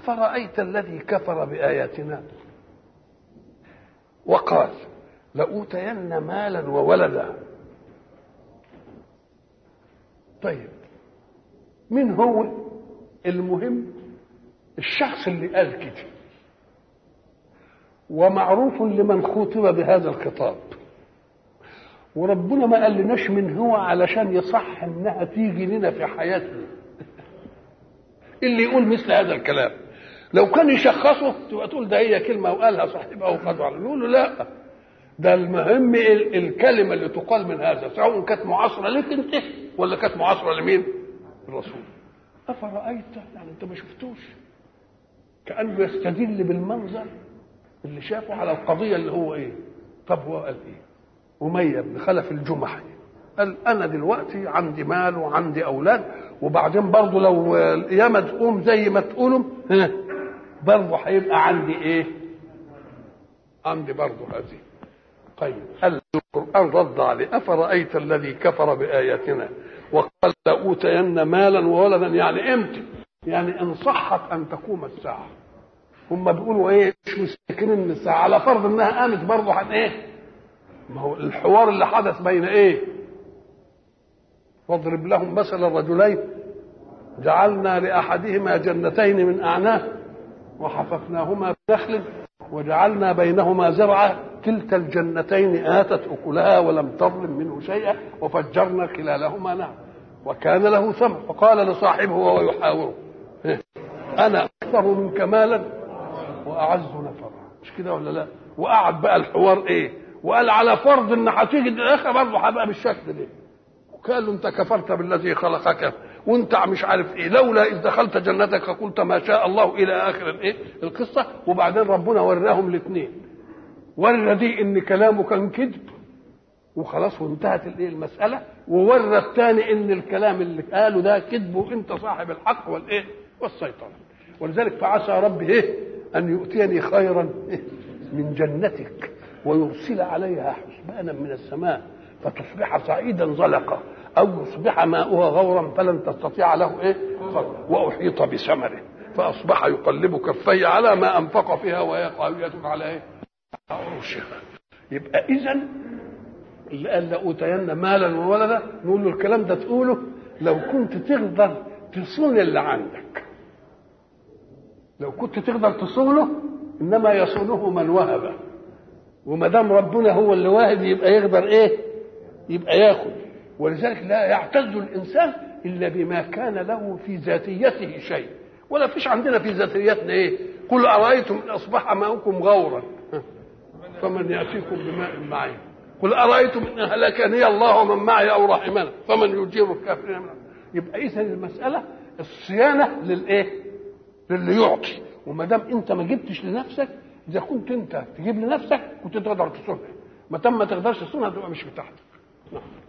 أفرأيت الذي كفر بآياتنا وقال لأوتين مالا وولدا طيب من هو المهم الشخص اللي قال كده ومعروف لمن خاطب بهذا الخطاب وربنا ما قال لناش من هو علشان يصح انها تيجي لنا في حياتنا اللي يقول مثل هذا الكلام لو كان يشخصه تبقى تقول ده هي كلمه وقالها صاحبها وخدوا على نقول له لا ده المهم ال- الكلمه اللي تقال من هذا سواء كانت معاصره لك انت ولا كانت معاصره لمين؟ الرسول افرايت يعني انت ما شفتوش كانه يستدل بالمنظر اللي شافه على القضيه اللي هو ايه؟ طب هو قال ايه؟ أمية بن خلف الجمحي قال أنا دلوقتي عندي مال وعندي أولاد وبعدين برضه لو القيامة تقوم زي ما تقولوا ها، برضه هيبقى عندي إيه؟ عندي برضه هذه طيب قال القرآن رد عليه أفرأيت الذي كفر بآياتنا وقال لأوتين مالا وولدا يعني إمتى؟ يعني إن صحت أن تقوم الساعة هم بيقولوا إيه مش مستكنين الساعة على فرض إنها قامت برضه عن إيه؟ ما هو الحوار اللي حدث بين ايه واضرب لهم مثل الرجلين جعلنا لاحدهما جنتين من اعناب وحففناهما بنخل وجعلنا بينهما زرعا كلتا الجنتين اتت اكلها ولم تظلم منه شيئا وفجرنا خلالهما نهر وكان له ثمر فقال لصاحبه وهو يحاوره انا اكثر منك مالا واعز نفرا مش كده ولا لا وقعد بقى الحوار ايه وقال على فرض ان هتيجي الاخره برضه هبقى بالشكل ده وقال له انت كفرت بالذي خلقك وانت مش عارف ايه لولا اذ دخلت جنتك قلت ما شاء الله الى اخر الايه القصه وبعدين ربنا وراهم الاثنين ورى دي ان كلامه كان كذب وخلاص وانتهت الايه المساله وورى الثاني ان الكلام اللي قاله ده كذب وانت صاحب الحق والايه والسيطره ولذلك فعسى ربي ايه ان يؤتيني خيرا من جنتك ويرسل عليها حسبانا من السماء فتصبح صعيدا زلقا او يصبح ماؤها غورا فلن تستطيع له ايه خلق. واحيط بثمره فاصبح يقلب كفيه على ما انفق فيها وهي خاويه على ايه عروشها يبقى اذا اللي قال لاوتين مالا وولدا نقول له الكلام ده تقوله لو كنت تقدر تصون اللي عندك لو كنت تقدر تصونه انما يصونه من وهبه وما دام ربنا هو اللي واهب يبقى يقدر ايه يبقى ياخد ولذلك لا يعتز الانسان الا بما كان له في ذاتيته شيء ولا فيش عندنا في ذاتيتنا ايه قل ارايتم ان اصبح ماؤكم غورا فمن ياتيكم بماء معين قل ارايتم ان هلكني الله ومن معي او رحمنا فمن يجير الكافرين من يبقى اذا المساله الصيانه للايه للي يعطي وما دام انت ما جبتش لنفسك اذا كنت انت تجيب لنفسك كنت تقدر تصونها ما دام ما تقدرش تصونها تبقى مش بتاعتك نعم